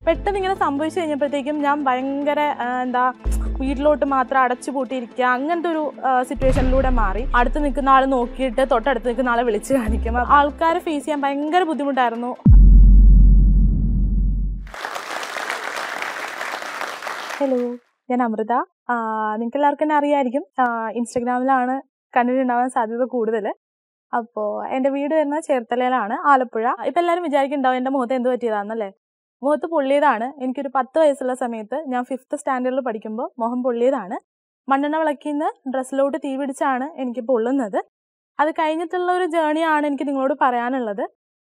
പെട്ടെന്ന് ഇങ്ങനെ സംഭവിച്ചു കഴിഞ്ഞപ്പോഴത്തേക്കും ഞാൻ ഭയങ്കര ആ, എന്താ വീട്ടിലോട്ട് മാത്രം അടച്ചു പൂട്ടിയിരിക്കുക അങ്ങനത്തെ ഒരു സിറ്റുവേഷനിലൂടെ മാറി അടുത്ത് നിൽക്കുന്ന ആൾ നോക്കിയിട്ട് തൊട്ടടുത്ത് നിൽക്കുന്ന ആളെ വിളിച്ച് കാണിക്കും ആൾക്കാരെ ഫേസ് ചെയ്യാൻ ഭയങ്കര ബുദ്ധിമുട്ടായിരുന്നു ഹലോ ഞാൻ അമൃത നിങ്ങൾക്ക് എല്ലാവർക്കും എന്നെ അറിയായിരിക്കും ആഹ് ഇൻസ്റ്റഗ്രാമിലാണ് കണ്ടിട്ടുണ്ടാവാൻ സാധ്യത കൂടുതൽ അപ്പോൾ എൻ്റെ വീട് വരുന്നത് ചേർത്തലയിലാണ് ആലപ്പുഴ ഇപ്പം എല്ലാവരും വിചാരിക്കുന്നുണ്ടാവും എൻ്റെ മുഖത്ത് എന്ത് പറ്റിയതാണെന്നല്ലേ മുഖത്ത് പൊള്ളിയതാണ് എനിക്കൊരു പത്ത് വയസ്സുള്ള സമയത്ത് ഞാൻ ഫിഫ്ത്ത് സ്റ്റാൻഡേർഡിൽ പഠിക്കുമ്പോൾ മുഖം പൊള്ളിയതാണ് മണ്ണെണ്ണ വിളക്കിൽ നിന്ന് ഡ്രസ്സിലോട്ട് തീ പിടിച്ചാണ് എനിക്ക് പൊള്ളുന്നത് അത് കഴിഞ്ഞിട്ടുള്ള ഒരു ജേണിയാണ് എനിക്ക് നിങ്ങളോട് പറയാനുള്ളത്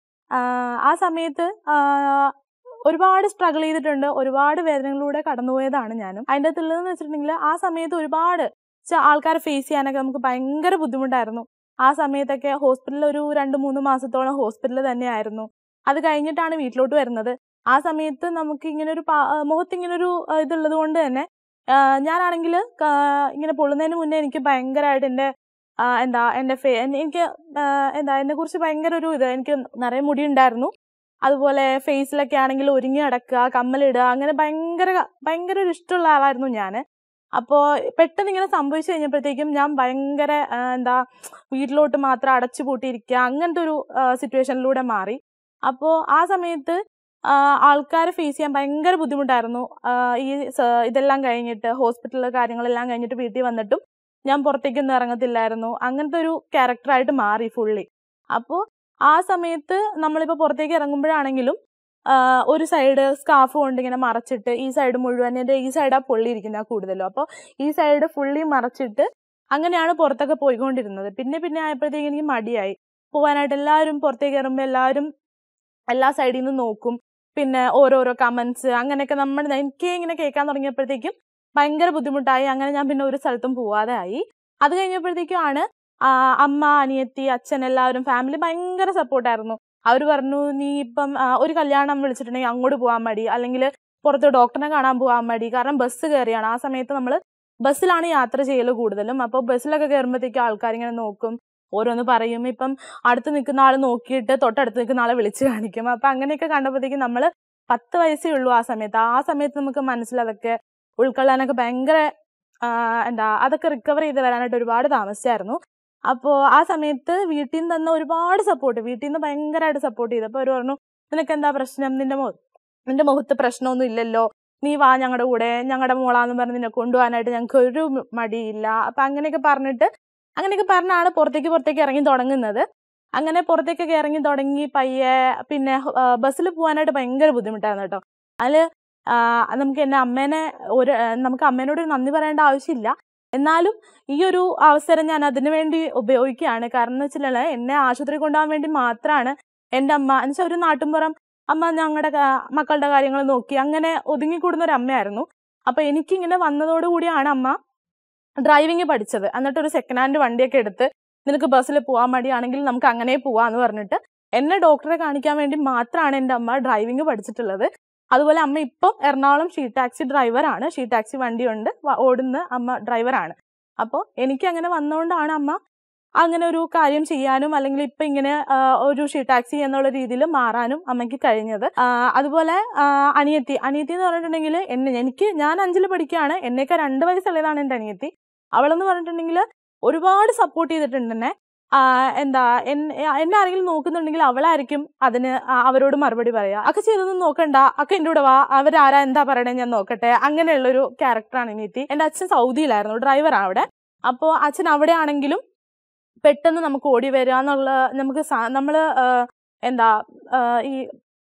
ആഹ് ആ സമയത്ത് ആഹ് ഒരുപാട് സ്ട്രഗിൾ ചെയ്തിട്ടുണ്ട് ഒരുപാട് വേദനകളിലൂടെ കടന്നുപോയതാണ് ഞാനും അതിൻ്റെ അകത്തുള്ളതെന്ന് വെച്ചിട്ടുണ്ടെങ്കിൽ ആ സമയത്ത് ഒരുപാട് ച- ആൾക്കാരെ ഫേസ് ചെയ്യാനൊക്കെ നമുക്ക് ഭയങ്കര ബുദ്ധിമുട്ടായിരുന്നു ആ സമയത്തൊക്കെ ഹോസ്പിറ്റലിൽ ഒരു രണ്ട് മൂന്ന് മാസത്തോളം ഹോസ്പിറ്റലിൽ തന്നെയായിരുന്നു അത് കഴിഞ്ഞിട്ടാണ് വീട്ടിലോട്ട് വരുന്നത് ആ സമയത്ത് നമുക്ക് ഇങ്ങനെ ഒരു പാ- ആ, മുഖത്ത് ഇങ്ങനെ ഒരു ആ, ഇതുള്ളത് കൊണ്ട് തന്നെ ആ, ഞാനാണെങ്കിൽ ഇങ്ങനെ പൊള്ളുന്നതിന് മുന്നേ എനിക്ക് ഭയങ്കരമായിട്ട് എൻ്റെ ആ, എന്താ എൻ്റെ ഫേ എനിക്ക് ആ, എന്താ എന്നെ കുറിച്ച് ഭയങ്കര ഒരു ഇത് എനിക്ക് നിറയെ മുടി ഉണ്ടായിരുന്നു അതുപോലെ ഫേസിലൊക്കെ ആണെങ്കിൽ ഒരുങ്ങി അടക്കുക കമ്മലിടുക അങ്ങനെ ഭയങ്കര ഭയങ്കര ഒരു ഇഷ്ടമുള്ള ആളായിരുന്നു ഞാൻ അപ്പോൾ പെട്ടെന്ന് ഇങ്ങനെ സംഭവിച്ചു കഴിഞ്ഞപ്പോഴത്തേക്കും ഞാൻ ഭയങ്കര ആ, എന്താ വീട്ടിലോട്ട് മാത്രം അടച്ചു പൂട്ടിയിരിക്കുക അങ്ങനത്തെ ഒരു സിറ്റുവേഷനിലൂടെ മാറി അപ്പോൾ ആ സമയത്ത് ആൾക്കാരെ ഫേസ് ചെയ്യാൻ ഭയങ്കര ബുദ്ധിമുട്ടായിരുന്നു ആ, ഈ സ- ഇതെല്ലാം കഴിഞ്ഞിട്ട് ഹോസ്പിറ്റലിലെ കാര്യങ്ങളെല്ലാം കഴിഞ്ഞിട്ട് വീട്ടിൽ വന്നിട്ടും ഞാൻ പുറത്തേക്കൊന്നും ഇറങ്ങത്തില്ലായിരുന്നു അങ്ങനത്തെ ഒരു ക്യാരക്ടറായിട്ട് മാറി ഫുള്ളി അപ്പോൾ ആ സമയത്ത് നമ്മളിപ്പോൾ പുറത്തേക്ക് ഇറങ്ങുമ്പോഴാണെങ്കിലും ആ, ഒരു സൈഡ് സ്കാർഫ് കൊണ്ട് ഇങ്ങനെ മറച്ചിട്ട് ഈ സൈഡ് മുഴുവൻ എൻ്റെ ഈ സൈഡാ പൊള്ളിയിരിക്കുന്നത് കൂടുതലും അപ്പോൾ ഈ സൈഡ് ഫുള്ളി മറച്ചിട്ട് അങ്ങനെയാണ് പുറത്തൊക്കെ പോയിക്കൊണ്ടിരുന്നത് പിന്നെ പിന്നെ ആയപ്പോഴത്തേക്ക് എനിക്ക് മടിയായി പോകാനായിട്ട് എല്ലാവരും പുറത്തേക്ക് ഇറങ്ങുമ്പോൾ എല്ലാവരും എല്ലാ സൈഡിൽ നിന്നും നോക്കും പിന്നെ ഓരോരോ കമന്റ്സ് അങ്ങനെയൊക്കെ നമ്മൾ എനിക്ക് ഇങ്ങനെ കേൾക്കാൻ തുടങ്ങിയപ്പോഴത്തേക്കും ഭയങ്കര ബുദ്ധിമുട്ടായി അങ്ങനെ ഞാൻ പിന്നെ ഒരു സ്ഥലത്തും പോവാതെ ആയി അത് കഴിഞ്ഞപ്പോഴത്തേക്കും ആണ് ആ, അമ്മ അനിയത്തി അച്ഛൻ എല്ലാവരും ഫാമിലി ഭയങ്കര സപ്പോർട്ടായിരുന്നു അവർ പറഞ്ഞു നീ ഇപ്പം ആ, ഒരു കല്യാണം വിളിച്ചിട്ടുണ്ടെങ്കിൽ അങ്ങോട്ട് പോകാൻ മടി അല്ലെങ്കിൽ പുറത്ത് ഡോക്ടറിനെ കാണാൻ പോകാൻ മടി കാരണം ബസ് കയറിയാണ് ആ സമയത്ത് നമ്മൾ ബസ്സിലാണ് യാത്ര ചെയ്യൽ കൂടുതലും അപ്പോൾ ബസ്സിലൊക്കെ കയറുമ്പോഴത്തേക്കും ആൾക്കാർ ഇങ്ങനെ നോക്കും ഓരോന്ന് പറയും ഇപ്പം അടുത്ത് നിൽക്കുന്ന ആൾ നോക്കിയിട്ട് തൊട്ടടുത്ത് നിൽക്കുന്ന ആളെ വിളിച്ച് കാണിക്കും അപ്പം അങ്ങനെയൊക്കെ കണ്ടപ്പോഴത്തേക്കും നമ്മൾ പത്ത് വയസ്സേ ഉള്ളൂ ആ സമയത്ത് ആ സമയത്ത് നമുക്ക് മനസ്സിൽ അതൊക്കെ ഉൾക്കൊള്ളാനൊക്കെ ഭയങ്കര ആ, എന്താ അതൊക്കെ റിക്കവർ ചെയ്ത് വരാനായിട്ട് ഒരുപാട് താമസിച്ചായിരുന്നു അപ്പോൾ ആ സമയത്ത് വീട്ടിൽ നിന്ന് തന്ന ഒരുപാട് സപ്പോർട്ട് വീട്ടിൽ നിന്ന് ഭയങ്കരമായിട്ട് സപ്പോർട്ട് ചെയ്തു അപ്പോൾ അവർ പറഞ്ഞു നിനക്ക് എന്താ പ്രശ്നം നിന്റെ മുഖ നിന്റെ മുഖത്ത് പ്രശ്നമൊന്നും ഇല്ലല്ലോ നീ വാ ഞങ്ങളുടെ കൂടെ ഞങ്ങളുടെ മോളാന്ന് പറഞ്ഞ് നിന്നെ കൊണ്ടുപോകാനായിട്ട് ഞങ്ങൾക്ക് ഒരു മടിയില്ല അപ്പം അങ്ങനെയൊക്കെ പറഞ്ഞിട്ട് അങ്ങനെയൊക്കെ പറഞ്ഞാണ് പുറത്തേക്ക് പുറത്തേക്ക് ഇറങ്ങി തുടങ്ങുന്നത് അങ്ങനെ പുറത്തേക്കൊക്കെ ഇറങ്ങി തുടങ്ങി പയ്യെ പിന്നെ ബസ്സിൽ പോകാനായിട്ട് ഭയങ്കര ബുദ്ധിമുട്ടായിരുന്നു കേട്ടോ അതിൽ നമുക്ക് എന്നെ അമ്മേനെ ഒരു ആ, നമുക്ക് അമ്മേനോട് ഒരു നന്ദി പറയേണ്ട ആവശ്യമില്ല എന്നാലും ഈ ഒരു അവസരം ഞാൻ അതിനു വേണ്ടി ഉപയോഗിക്കുകയാണ് കാരണം എന്ന് വെച്ചാൽ എന്നെ ആശുപത്രി കൊണ്ടുപോകാൻ വേണ്ടി മാത്രമാണ് എൻ്റെ അമ്മ എന്ന് വെച്ചാൽ ഒരു നാട്ടുമ്പുറം അമ്മ ഞങ്ങളുടെ മക്കളുടെ കാര്യങ്ങൾ നോക്കി അങ്ങനെ ഒതുങ്ങിക്കൂടുന്ന ഒരു അമ്മയായിരുന്നു അപ്പൊ എനിക്കിങ്ങനെ വന്നതോടുകൂടിയാണ് അമ്മ ഡ്രൈവിംഗ് പഠിച്ചത് എന്നിട്ട് ഒരു സെക്കൻഡ് ഹാൻഡ് വണ്ടിയൊക്കെ എടുത്ത് നിനക്ക് ബസ്സിൽ പോകാൻ മടിയാണെങ്കിൽ നമുക്ക് അങ്ങനെ പോവാന്ന് പറഞ്ഞിട്ട് എന്നെ ഡോക്ടറെ കാണിക്കാൻ വേണ്ടി മാത്രമാണ് എൻ്റെ അമ്മ ഡ്രൈവിംഗ് പഠിച്ചിട്ടുള്ളത് അതുപോലെ അമ്മ ഇപ്പം എറണാകുളം ഷീ ടാക്സി ഡ്രൈവറാണ് ഷീ ടാക്സി വണ്ടിയുണ്ട് വ- ഓടുന്ന അമ്മ ഡ്രൈവറാണ് അപ്പോൾ എനിക്ക് അങ്ങനെ വന്നുകൊണ്ടാണ് അമ്മ അങ്ങനെ ഒരു കാര്യം ചെയ്യാനും അല്ലെങ്കിൽ ഇപ്പം ഇങ്ങനെ ആ, ഒരു ഷീ ടാക്സി എന്നുള്ള രീതിയിൽ മാറാനും അമ്മയ്ക്ക് കഴിഞ്ഞത് ആ, അതുപോലെ ആ, അനിയത്തി അനിയത്തി എന്ന് പറഞ്ഞിട്ടുണ്ടെങ്കിൽ എന്നെ എനിക്ക് ഞാൻ അഞ്ചിൽ പഠിക്കുകയാണ് എന്നേക്കാൾ രണ്ട് വയസ്സുള്ളതാണ് എൻ്റെ അനിയത്തി അവളെന്ന് പറഞ്ഞിട്ടുണ്ടെങ്കിൽ ഒരുപാട് സപ്പോർട്ട് ചെയ്തിട്ടുണ്ട് എന്നെ ആ, എന്താ എൻ- എന്നെ ആരെങ്കിലും നോക്കുന്നുണ്ടെങ്കിൽ അവളായിരിക്കും അതിന് ആ- അവരോട് മറുപടി പറയാ അക്ക ചെയ്തൊന്നും നോക്കണ്ട അക്ക എൻ്റെ കൂടെ വാ അവരാരാ എന്താ പറയണേ ഞാൻ നോക്കട്ടെ അങ്ങനെയുള്ളൊരു ക്യാരക്ടറാണ് അനിയത്തി എൻ്റെ അച്ഛൻ സൗദിയിലായിരുന്നു ഡ്രൈവറാണ് അവിടെ അപ്പോൾ അച്ഛൻ അവിടെ ആണെങ്കിലും പെട്ടെന്ന് നമുക്ക് ഓടി വരിക എന്നുള്ള നമുക്ക് നമ്മൾ എന്താ ആ, ഈ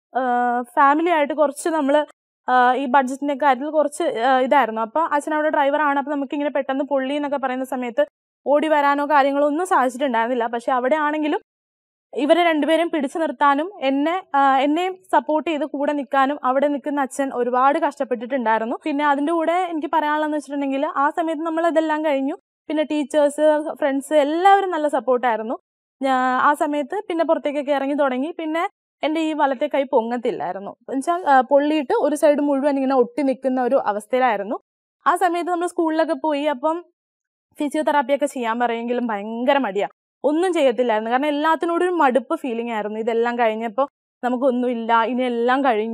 ഫാമിലി ആയിട്ട് കുറച്ച് നമ്മൾ ഈ ബഡ്ജറ്റിന്റെ കാര്യത്തിൽ കുറച്ച് ആ, ഇതായിരുന്നു അപ്പൊ അച്ഛൻ അവിടെ ഡ്രൈവറാണ് അപ്പൊ നമുക്ക് ഇങ്ങനെ പെട്ടെന്ന് പൊള്ളി എന്നൊക്കെ പറയുന്ന സമയത്ത് ഓടി വരാനോ കാര്യങ്ങളോ ഒന്നും സാധിച്ചിട്ടുണ്ടായിരുന്നില്ല പക്ഷെ അവിടെ ആണെങ്കിലും ഇവരെ രണ്ടുപേരും പിടിച്ചു നിർത്താനും എന്നെ ആ, എന്നെയും സപ്പോർട്ട് ചെയ്ത് കൂടെ നിൽക്കാനും അവിടെ നിൽക്കുന്ന അച്ഛൻ ഒരുപാട് കഷ്ടപ്പെട്ടിട്ടുണ്ടായിരുന്നു പിന്നെ അതിന്റെ കൂടെ എനിക്ക് പറയാനുള്ളതെന്ന് വെച്ചിട്ടുണ്ടെങ്കിൽ ആ സമയത്ത് നമ്മൾ ഇതെല്ലാം കഴിഞ്ഞു പിന്നെ ടീച്ചേഴ്സ് ഫ്രണ്ട്സ് എല്ലാവരും നല്ല സപ്പോർട്ടായിരുന്നു ഞാൻ ആ സമയത്ത് പിന്നെ പുറത്തേക്കൊക്കെ ഇറങ്ങി തുടങ്ങി പിന്നെ എൻ്റെ ഈ വലത്തെ കൈ പൊങ്ങത്തില്ലായിരുന്നു എന്നുവെച്ചാൽ പൊള്ളിയിട്ട് ഒരു സൈഡ് മുഴുവൻ ഇങ്ങനെ ഒട്ടി നിൽക്കുന്ന ഒരു അവസ്ഥയിലായിരുന്നു ആ സമയത്ത് നമ്മൾ സ്കൂളിലൊക്കെ പോയി അപ്പം ഫിസിയോതെറാപ്പിയൊക്കെ ചെയ്യാൻ പറയുമെങ്കിലും ഭയങ്കര മടിയാ ഒന്നും ചെയ്യത്തില്ലായിരുന്നു കാരണം എല്ലാത്തിനോടും ഒരു മടുപ്പ് ഫീലിംഗ് ആയിരുന്നു ഇതെല്ലാം കഴിഞ്ഞപ്പോൾ നമുക്കൊന്നുമില്ല ഇനി എല്ലാം കഴിഞ്ഞു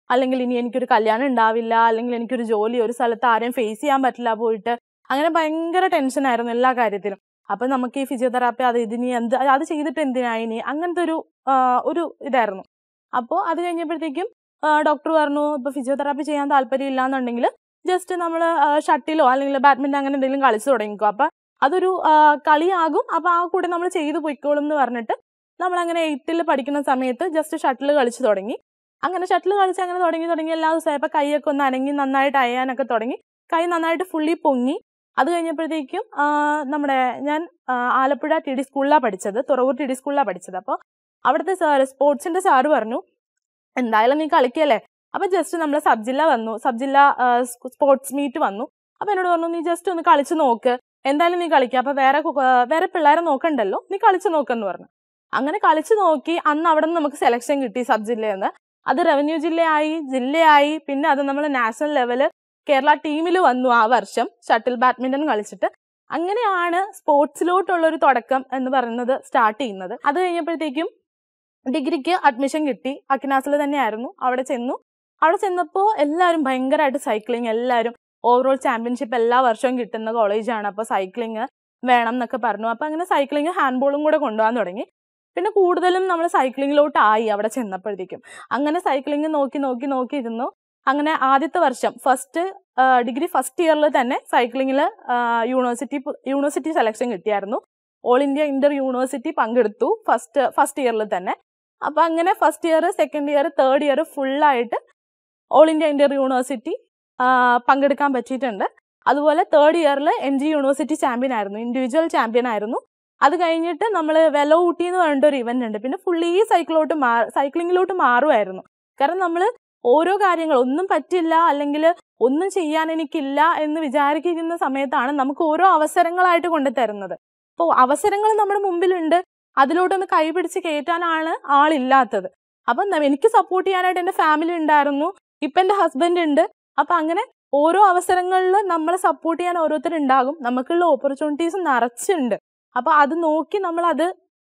അല്ലെങ്കിൽ ഇനി എനിക്കൊരു കല്യാണം ഉണ്ടാവില്ല അല്ലെങ്കിൽ എനിക്കൊരു ജോലി ഒരു സ്ഥലത്ത് ആരെയും ഫേസ് ചെയ്യാൻ പറ്റില്ല പോയിട്ട് അങ്ങനെ ഭയങ്കര ടെൻഷനായിരുന്നു എല്ലാ കാര്യത്തിലും അപ്പൊ നമുക്ക് ഈ ഫിസിയോതെറാപ്പി അത് ഇതിനി എന്ത് അത് ചെയ്തിട്ട് എന്തിനാ ഇനി അങ്ങനത്തെ ഒരു ആ, ഒരു ഇതായിരുന്നു അപ്പോൾ അത് കഴിഞ്ഞപ്പോഴത്തേക്കും ഡോക്ടർ പറഞ്ഞു ഇപ്പൊ ഫിസിയോതെറാപ്പി ചെയ്യാൻ താല്പര്യം ഇല്ലാന്നുണ്ടെങ്കിൽ ജസ്റ്റ് നമ്മൾ ഷട്ടിലോ അല്ലെങ്കിൽ ബാഡ്മിന്റൺ അങ്ങനെ എന്തെങ്കിലും കളിച്ചു തുടങ്ങിക്കോ അപ്പൊ അതൊരു ആ, കളിയാകും അപ്പൊ ആ കൂടെ നമ്മൾ ചെയ്തു പൊയ്ക്കോളും എന്ന് പറഞ്ഞിട്ട് നമ്മൾ അങ്ങനെ എയ്ത്തിൽ പഠിക്കുന്ന സമയത്ത് ജസ്റ്റ് ഷട്ടിൽ കളിച്ചു തുടങ്ങി അങ്ങനെ ഷട്ടിൽ കളിച്ച് അങ്ങനെ തുടങ്ങി തുടങ്ങി എല്ലാ ദിവസവും ഇപ്പൊ കൈയൊക്കെ ഒന്ന് അനങ്ങി നന്നായിട്ട് അയ്യാനൊക്കെ തുടങ്ങി കൈ നന്നായിട്ട് ഫുള്ളി പൊങ്ങി അത് കഴിഞ്ഞപ്പോഴത്തേക്കും ആ, നമ്മുടെ ഞാൻ ആ, ആലപ്പുഴ ടി ഡി സ്കൂളിലാണ് പഠിച്ചത് തുറവൂർ ടി ഡി സ്കൂളിലാണ് പഠിച്ചത് അപ്പോൾ അവിടുത്തെ സാറ് സ്പോർട്സിന്റെ സാറ് പറഞ്ഞു എന്തായാലും നീ കളിക്കല്ലേ അപ്പൊ ജസ്റ്റ് നമ്മൾ സബ് ജില്ല വന്നു സബ് ജില്ല സ്പോർട്സ് മീറ്റ് വന്നു അപ്പൊ എന്നോട് പറഞ്ഞു നീ ജസ്റ്റ് ഒന്ന് കളിച്ചു നോക്ക് എന്തായാലും നീ കളിക്കുക അപ്പൊ വേറെ കു- ആ, വേറെ പിള്ളേരെ നോക്കണ്ടല്ലോ നീ കളിച്ചു നോക്കെന്ന് പറഞ്ഞു അങ്ങനെ കളിച്ചു നോക്കി അന്ന് അവിടെ നിന്ന് നമുക്ക് സെലക്ഷൻ കിട്ടി സബ് ജില്ലയിൽ നിന്ന് അത് റവന്യൂ ജില്ലയായി ജില്ലയായി പിന്നെ അത് നമ്മൾ നാഷണൽ ലെവല് കേരള ടീമിൽ വന്നു ആ വർഷം ഷട്ടിൽ ബാഡ്മിന്റൺ കളിച്ചിട്ട് അങ്ങനെയാണ് സ്പോർട്സിലോട്ടുള്ള ഒരു തുടക്കം എന്ന് പറയുന്നത് സ്റ്റാർട്ട് ചെയ്യുന്നത് അത് കഴിഞ്ഞപ്പോഴത്തേക്കും ഡിഗ്രിക്ക് അഡ്മിഷൻ കിട്ടി അക്കിനാസിൽ തന്നെയായിരുന്നു അവിടെ ചെന്നു അവിടെ ചെന്നപ്പോൾ എല്ലാവരും ഭയങ്കരമായിട്ട് സൈക്ലിംഗ് എല്ലാവരും ഓവറോൾ ചാമ്പ്യൻഷിപ്പ് എല്ലാ വർഷവും കിട്ടുന്ന കോളേജാണ് അപ്പോൾ സൈക്ലിംഗ് വേണം എന്നൊക്കെ പറഞ്ഞു അപ്പോൾ അങ്ങനെ സൈക്ലിംഗ് ഹാൻഡ്ബോളും കൂടെ കൊണ്ടുപോകാൻ തുടങ്ങി പിന്നെ കൂടുതലും നമ്മൾ സൈക്ലിങ്ങിലോട്ടായി അവിടെ ചെന്നപ്പോഴത്തേക്കും അങ്ങനെ സൈക്ലിംഗ് നോക്കി നോക്കി നോക്കി ഇരുന്നു അങ്ങനെ ആദ്യത്തെ വർഷം ഫസ്റ്റ് ഡിഗ്രി ഫസ്റ്റ് ഇയറിൽ തന്നെ സൈക്ലിങ്ങിൽ യൂണിവേഴ്സിറ്റി യൂണിവേഴ്സിറ്റി സെലക്ഷൻ കിട്ടിയായിരുന്നു ഓൾ ഇന്ത്യ ഇന്റർ യൂണിവേഴ്സിറ്റി പങ്കെടുത്തു ഫസ്റ്റ് ഫസ്റ്റ് ഇയറിൽ തന്നെ അപ്പൊ അങ്ങനെ first year second year third year ഫുള്ളായിട്ട് ഓൾ ഇന്ത്യ ഇന്റർ യൂണിവേഴ്സിറ്റി പങ്കെടുക്കാൻ പറ്റിയിട്ടുണ്ട് അതുപോലെ തേർഡ് ഇയറിൽ എൻ ജി യൂണിവേഴ്സിറ്റി ചാമ്പ്യൻ ആയിരുന്നു ഇൻഡിവിജ്വൽ ചാമ്പ്യൻ ആയിരുന്നു അത് കഴിഞ്ഞിട്ട് നമ്മൾ വെല ഊട്ടി എന്ന് പറഞ്ഞിട്ട് ഒരു ഇവന്റ് ഉണ്ട് പിന്നെ ഫുള്ളി സൈക്കിളോട്ട് മാ സൈക്ലിങ്ങിലോട്ട് മാറുമായിരുന്നു കാരണം നമ്മൾ ഓരോ കാര്യങ്ങൾ ഒന്നും പറ്റില്ല അല്ലെങ്കിൽ ഒന്നും ചെയ്യാൻ എനിക്കില്ല എന്ന് വിചാരിക്കുന്ന സമയത്താണ് നമുക്ക് ഓരോ അവസരങ്ങളായിട്ട് കൊണ്ടുതരുന്നത് അപ്പോൾ അവസരങ്ങൾ നമ്മുടെ മുമ്പിലുണ്ട് അതിലോട്ടൊന്ന് കൈപിടിച്ച് കയറ്റാനാണ് ആളില്ലാത്തത് അപ്പം ന- എനിക്ക് സപ്പോർട്ട് ചെയ്യാനായിട്ട് എൻ്റെ ഫാമിലി ഉണ്ടായിരുന്നു ഇപ്പം എൻ്റെ ഹസ്ബൻഡ് ഉണ്ട് അപ്പം അങ്ങനെ ഓരോ അവസരങ്ങളിൽ നമ്മളെ സപ്പോർട്ട് ചെയ്യാൻ ഓരോരുത്തരുണ്ടാകും നമുക്കുള്ള ഓപ്പർച്യൂണിറ്റീസ് നിറച്ചുണ്ട് അപ്പൊ അത് നോക്കി നമ്മൾ അത്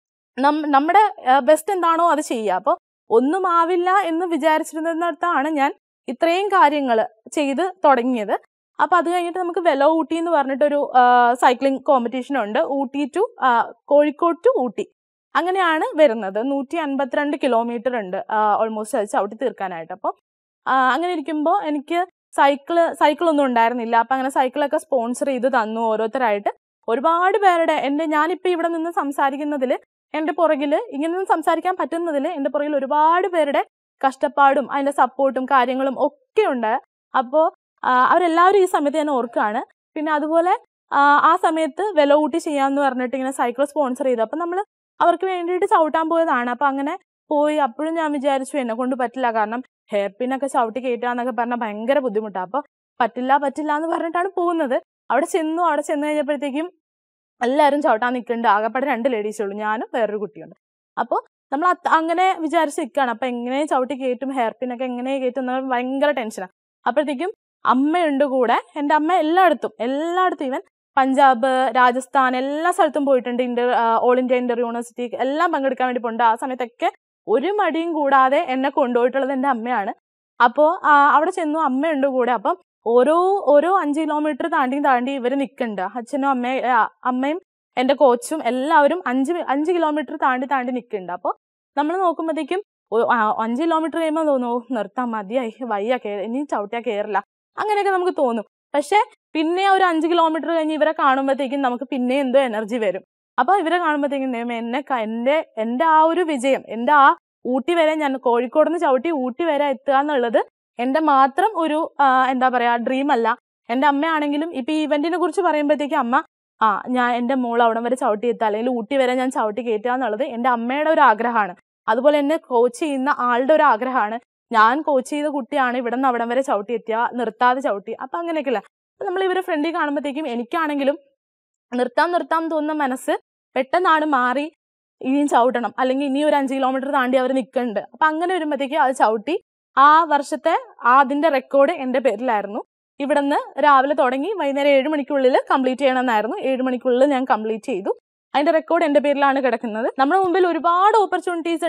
നമ്മുടെ ബെസ്റ്റ് എന്താണോ അത് ചെയ്യുക അപ്പോൾ ഒന്നും ആവില്ല എന്ന് വിചാരിച്ചിരുന്നിടത്താണ് ഞാൻ ഇത്രയും കാര്യങ്ങൾ ചെയ്ത് തുടങ്ങിയത് അപ്പൊ അത് കഴിഞ്ഞിട്ട് നമുക്ക് വെലോ ഊട്ടി എന്ന് പറഞ്ഞിട്ടൊരു സൈക്ലിംഗ് കോമ്പറ്റീഷൻ ഉണ്ട് ഊട്ടി ടു കോഴിക്കോട് ടു ഊട്ടി അങ്ങനെയാണ് വരുന്നത് നൂറ്റി അൻപത്തിരണ്ട് കിലോമീറ്റർ ഉണ്ട് ഓൾമോസ്റ്റ് അത് ചവിട്ടി തീർക്കാനായിട്ട് അപ്പോൾ അങ്ങനെ ഇരിക്കുമ്പോൾ എനിക്ക് സൈക്കിള് സൈക്കിളൊന്നും ഉണ്ടായിരുന്നില്ല അപ്പം അങ്ങനെ സൈക്കിളൊക്കെ സ്പോൺസർ ചെയ്ത് തന്നു ഓരോരുത്തരായിട്ട് ഒരുപാട് പേരുടെ എൻ്റെ ഞാനിപ്പോൾ ഇവിടെ നിന്ന് സംസാരിക്കുന്നതിൽ എൻ്റെ പുറകിൽ ഇങ്ങനെ നിന്ന് സംസാരിക്കാൻ പറ്റുന്നതിൽ എൻ്റെ പുറകിൽ ഒരുപാട് പേരുടെ കഷ്ടപ്പാടും അതിൻ്റെ സപ്പോർട്ടും കാര്യങ്ങളും ഒക്കെ ഉണ്ട് അപ്പോൾ അവരെല്ലാവരും ഈ സമയത്ത് ഞാൻ ഓർക്കുകയാണ് പിന്നെ അതുപോലെ ആ, ആ സമയത്ത് വില കൂട്ടി ചെയ്യാമെന്ന് പറഞ്ഞിട്ട് ഇങ്ങനെ സൈക്കിൾ സ്പോൺസർ ചെയ്തു അപ്പം നമ്മൾ അവർക്ക് വേണ്ടിയിട്ട് ചവിട്ടാൻ പോയതാണ് അപ്പം അങ്ങനെ പോയി അപ്പോഴും ഞാൻ വിചാരിച്ചു എന്നെ കൊണ്ട് പറ്റില്ല കാരണം ഹെയർ പിന്നൊക്കെ ചവിട്ടി കയറ്റാന്നൊക്കെ പറഞ്ഞാൽ ഭയങ്കര ബുദ്ധിമുട്ടാണ് അപ്പോൾ പറ്റില്ല പറ്റില്ല എന്ന് പറഞ്ഞിട്ടാണ് പോകുന്നത് അവിടെ ചെന്നു അവിടെ ചെന്ന് കഴിഞ്ഞപ്പോഴത്തേക്കും എല്ലാവരും ചവിട്ടാൻ നിൽക്കുന്നുണ്ട് ആകെപ്പാടെ രണ്ട് ലേഡീസേ ഉള്ളൂ ഞാനും വേറൊരു കുട്ടിയുണ്ട് അപ്പോൾ നമ്മൾ അത് അങ്ങനെ വിചാരിച്ച് നിൽക്കുകയാണ് അപ്പം എങ്ങനെ ചവിട്ടി കയറ്റും ഹെയർ പിന്നൊക്കെ എങ്ങനെ കയറ്റും എന്ന് ഭയങ്കര ടെൻഷനാണ് അപ്പോഴത്തേക്കും അമ്മയുണ്ട് കൂടെ എൻ്റെ അമ്മ എല്ലായിടത്തും എല്ലായിടത്തും ഇവൻ പഞ്ചാബ് രാജസ്ഥാൻ എല്ലാ സ്ഥലത്തും പോയിട്ടുണ്ട് inter all India inter university എല്ലാം പങ്കെടുക്കാൻ വേണ്ടി പോയിട്ടുണ്ട് ആ സമയത്തൊക്കെ ഒരു മടിയും കൂടാതെ എന്നെ കൊണ്ടുപോയിട്ടുള്ളത് എൻ്റെ അമ്മയാണ് അപ്പോൾ അവിടെ ചെന്നു അമ്മയുണ്ട് കൂടെ അപ്പം ഓരോ ഓരോ അഞ്ച് കിലോമീറ്റർ താണ്ടി താണ്ടി ഇവർ നിൽക്കുന്നുണ്ട് അച്ഛനും അമ്മയും ആ, അമ്മയും എൻ്റെ കോച്ചും എല്ലാവരും അഞ്ച് മി- അഞ്ച് കിലോമീറ്റർ താണ്ടി താണ്ടി നിൽക്കുന്നുണ്ട് അപ്പോൾ നമ്മൾ നോക്കുമ്പോഴത്തേക്കും ഒ- ആ, അഞ്ച് കിലോമീറ്റർ കഴിയുമ്പോൾ തോന്നുന്നു "ഓ, നിർത്താൻ മതിയായി വയ്യ കേ ഇനി ചവിട്ടിയാൽ കയറില്ല അങ്ങനെയൊക്കെ നമുക്ക് തോന്നും പക്ഷെ പിന്നെ ഒരു അഞ്ച് കിലോമീറ്റർ കഴിഞ്ഞ് ഇവരെ കാണുമ്പോഴത്തേക്കും നമുക്ക് പിന്നെ എന്തോ എനർജി വരും അപ്പൊ ഇവരെ കാണുമ്പോഴത്തേക്കും ദൈവമേ, എന്നെ ക- എന്റെ എന്റെ ആ ഒരു വിജയം എന്റെ ആ ഊട്ടി വരെ ഞാൻ കോഴിക്കോട് നിന്ന് ചവിട്ടി ഊട്ടി വരെ എത്തുക എന്നുള്ളത് എന്റെ മാത്രം ഒരു ആ, എന്താ പറയാ ഡ്രീം അല്ല എന്റെ അമ്മയാണെങ്കിലും ഇപ്പൊ ഈ ഇവന്റിനെ കുറിച്ച് പറയുമ്പോഴത്തേക്കും അമ്മ ആ ഞാൻ എന്റെ മോൾ അവിടം വരെ ചവിട്ടി എത്തുക അല്ലെങ്കിൽ ഊട്ടി വരെ ഞാൻ ചവിട്ടി കയറ്റുക എന്നുള്ളത് എന്റെ അമ്മയുടെ ഒരു ആഗ്രഹമാണ് അതുപോലെ എന്നെ കോച്ച് ചെയ്യുന്ന ആളുടെ ഒരു ആഗ്രഹമാണ് ഞാൻ കോച്ച് ചെയ്ത കുട്ടിയാണ് ഇവിടെ നിന്ന് അവിടം വരെ ചവിട്ടി എത്തിയ നിർത്താതെ ചവിട്ടി അപ്പൊ അങ്ങനെയൊക്കെയല്ല അപ്പൊ നമ്മൾ ഇവരെ ഫ്രണ്ടിൽ കാണുമ്പോഴത്തേക്കും എനിക്കാണെങ്കിലും നിർത്താൻ നിർത്താൻ തോന്നുന്ന മനസ്സ് പെട്ടെന്നാണ് മാറി ഇനിയും ചവിട്ടണം അല്ലെങ്കിൽ ഇനി ഒരു അഞ്ച് കിലോമീറ്റർ താണ്ടി അവർ നിൽക്കുന്നുണ്ട് അപ്പൊ അങ്ങനെ വരുമ്പോഴത്തേക്കും അത് ചവിട്ടി ആ വർഷത്തെ ആ അതിന്റെ റെക്കോർഡ് എന്റെ പേരിലായിരുന്നു ഇവിടുന്ന് രാവിലെ തുടങ്ങി വൈകുന്നേരം ഏഴ് മണിക്കുള്ളിൽ കംപ്ലീറ്റ് ചെയ്യണമെന്നായിരുന്നു ഏഴ് മണിക്കുള്ളിൽ ഞാൻ കംപ്ലീറ്റ് ചെയ്തു അതിന്റെ റെക്കോർഡ് എന്റെ പേരിലാണ് കിടക്കുന്നത് നമ്മുടെ മുമ്പിൽ ഒരുപാട് ഓപ്പർച്യൂണിറ്റീസ് ഉണ്ട്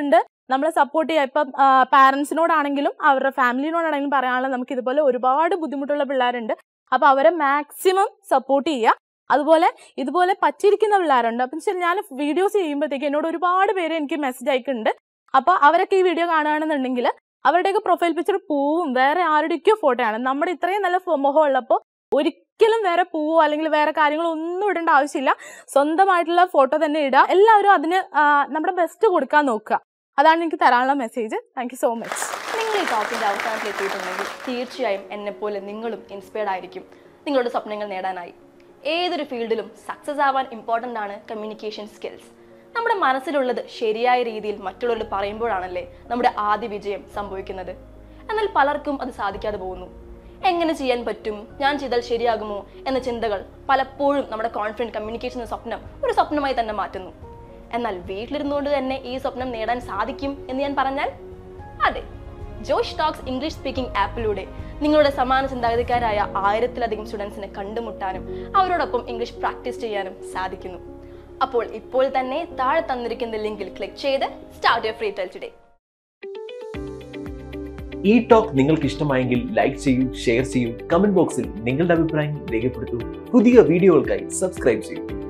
നമ്മളെ സപ്പോർട്ട് ചെയ്യുക ഇപ്പം പാരൻസിനോടാണെങ്കിലും അവരുടെ ഫാമിലിനോടാണെങ്കിലും പറയാനുള്ളത് നമുക്ക് ഇതുപോലെ ഒരുപാട് ബുദ്ധിമുട്ടുള്ള പിള്ളേരുണ്ട് അപ്പോൾ അവരെ മാക്സിമം സപ്പോർട്ട് ചെയ്യുക അതുപോലെ ഇതുപോലെ പറ്റിയിരിക്കുന്ന പിള്ളേരുണ്ട് അപ്പം ശരി ഞാൻ വീഡിയോസ് ചെയ്യുമ്പോഴത്തേക്ക് എന്നോട് ഒരുപാട് പേര് എനിക്ക് മെസ്സേജ് അയക്കുന്നുണ്ട് അപ്പോൾ അവരൊക്കെ ഈ വീഡിയോ കാണുകയാണെന്നുണ്ടെങ്കിൽ അവരുടെയൊക്കെ പ്രൊഫൈൽ പിക്ചർ പൂവും വേറെ ആരുടെയൊക്കെയോ ഫോട്ടോയാണ് നമ്മുടെ ഇത്രയും നല്ല ഫോ- മുഖം ഉള്ളപ്പോൾ ഒരിക്കലും വേറെ പൂവോ അല്ലെങ്കിൽ വേറെ കാര്യങ്ങളോ ഒന്നും ഇടേണ്ട ആവശ്യമില്ല സ്വന്തമായിട്ടുള്ള ഫോട്ടോ തന്നെ ഇടുക എല്ലാവരും അതിന് ആ, നമ്മുടെ ബെസ്റ്റ് കൊടുക്കാൻ നോക്കുക അതാണ് എനിക്ക് തരാനുള്ള message thank you so much നിങ്ങൾ ഈ ടോപ്പിന്റെ അവസാനത്തിൽ എത്തിയിട്ടുണ്ടെങ്കിൽ തീർച്ചയായും എന്നെപ്പോലെ നിങ്ങളും ഇൻസ്പയർഡ് ആയിരിക്കും നിങ്ങളുടെ സ്വപ്നങ്ങൾ നേടാനായി ഏതൊരു ഫീൽഡിലും സക്സസ് ആവാൻ ഇമ്പോർട്ടൻ്റ് ആണ് കമ്മ്യൂണിക്കേഷൻ സ്കിൽസ് നമ്മുടെ മനസ്സിലുള്ളത് ശരിയായ രീതിയിൽ മറ്റുള്ളവരോട് പറയുമ്പോഴാണല്ലേ നമ്മുടെ ആദ്യ വിജയം സംഭവിക്കുന്നത് എന്നാൽ പലർക്കും അത് സാധിക്കാതെ പോകുന്നു എങ്ങനെ ചെയ്യാൻ പറ്റും ഞാൻ ചെയ്താൽ ശരിയാകുമോ എന്ന ചിന്തകൾ പലപ്പോഴും നമ്മുടെ കോൺഫിഡൻറ്റ് കമ്മ്യൂണിക്കേഷൻ എന്ന സ്വപ്നം ഒരു സ്വപ്നമായി തന്നെ മാറ്റുന്നു എന്നാൽ വീട്ടിലിരുന്നുകൊണ്ട് തന്നെ ഈ സ്വപ്നം നേടാൻ സാധിക്കും എന്ന് ഞാൻ പറഞ്ഞാൽ അതെ ജോഷ് ടോക്സ് ഇംഗ്ലീഷ് സ്പീക്കിംഗ് ആപ്പിലൂടെ നിങ്ങളുടെ സമാന ചിന്താഗതിക്കാരായ ആയിരത്തിലധികം സ്റ്റുഡൻസിനെ കണ്ടുമുട്ടാനും അവരോടൊപ്പം ഇംഗ്ലീഷ് പ്രാക്ടീസ് ചെയ്യാനും സാധിക്കുന്നു അപ്പോൾ ഇപ്പോൾ തന്നെ താഴെ തന്നിരിക്കുന്ന ലിങ്കിൽ ക്ലിക്ക് ചെയ്ത് start your free tell today ഈ ടോക്ക് നിങ്ങൾക്ക് ഇഷ്ടമായെങ്കിൽ ലൈക്ക് ചെയ്യൂ ഷെയർ ചെയ്യൂ കമന്റ് ബോക്സിൽ നിങ്ങളുടെ അഭിപ്രായം രേഖപ്പെടുത്തൂ പുതിയ വീഡിയോകൾക്കായി സബ്സ്ക്രൈബ് ചെയ്യൂ